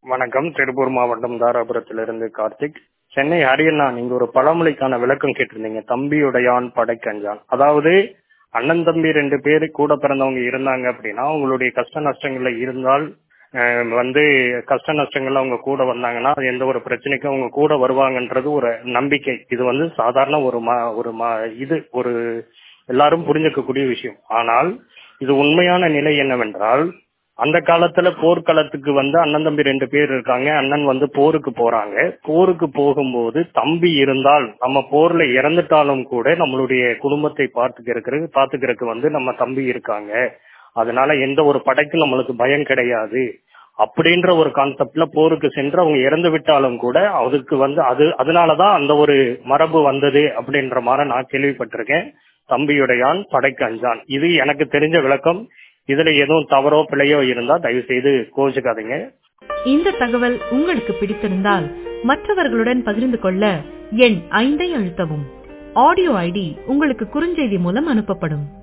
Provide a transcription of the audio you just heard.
வணக்கம் திருப்பூர் மாவட்டம் தாராபுரத்திலிருந்து கார்த்திக் சென்னை ஹரியண்ணா நீங்க ஒரு பழமொழிக்கான விளக்கம் கேட்டிருந்தீங்க தம்பியுடையான் படைக்கஞ்சான் அதாவது அண்ணன் தம்பி ரெண்டு பேரு கூட பிறந்தவங்க இருந்தாங்க அப்படின்னா அவங்களுடைய கஷ்ட நஷ்டங்கள்ல இருந்தால் அஹ், வந்து கஷ்ட நஷ்டங்கள்ல அவங்க கூட வந்தாங்கன்னா அது எந்த ஒரு பிரச்சனைக்கும் அவங்க கூட வருவாங்கன்றது ஒரு நம்பிக்கை இது வந்து சாதாரண ஒரு மா ஒரு மா இது ஒரு எல்லாரும் புரிஞ்சுக்கக்கூடிய விஷயம் ஆனால் இது உண்மையான நிலை என்னவென்றால் அந்த காலத்துல போர்க்களத்துக்கு வந்து அண்ணன் தம்பி ரெண்டு பேர் இருக்காங்க அண்ணன் வந்து போருக்கு போறாங்க போருக்கு போகும்போது தம்பி இருந்தால் நம்ம போர்ல இறந்துட்டாலும் கூட நம்மளுடைய குடும்பத்தை பார்த்துக்கிறதுக்கு பார்த்துக்கிறதுக்கு வந்து நம்ம தம்பி இருக்காங்க அதனால எந்த ஒரு படைக்கும் நம்மளுக்கு பயம் கிடையாது அப்படின்ற ஒரு கான்செப்ட்ல போருக்கு சென்று அவங்க இறந்து விட்டாலும் கூட அதுக்கு வந்து அது அதனாலதான் அந்த ஒரு மரபு வந்தது அப்படின்ற மாதிரி நான் கேள்விப்பட்டிருக்கேன் தம்பியுடையான் படைக்கு அஞ்சான் இது எனக்கு தெரிஞ்ச விளக்கம் இதுல எதுவும் தவறோ பிழையோ இருந்தா தயவு செய்து கோச்சுக்காதீங்க இந்த தகவல் உங்களுக்கு பிடித்திருந்தால் மற்றவர்களுடன் பகிர்ந்து கொள்ள எண் ஐந்தை அழுத்தவும் ஆடியோ ஐடி உங்களுக்கு குறுஞ்செய்தி மூலம் அனுப்பப்படும்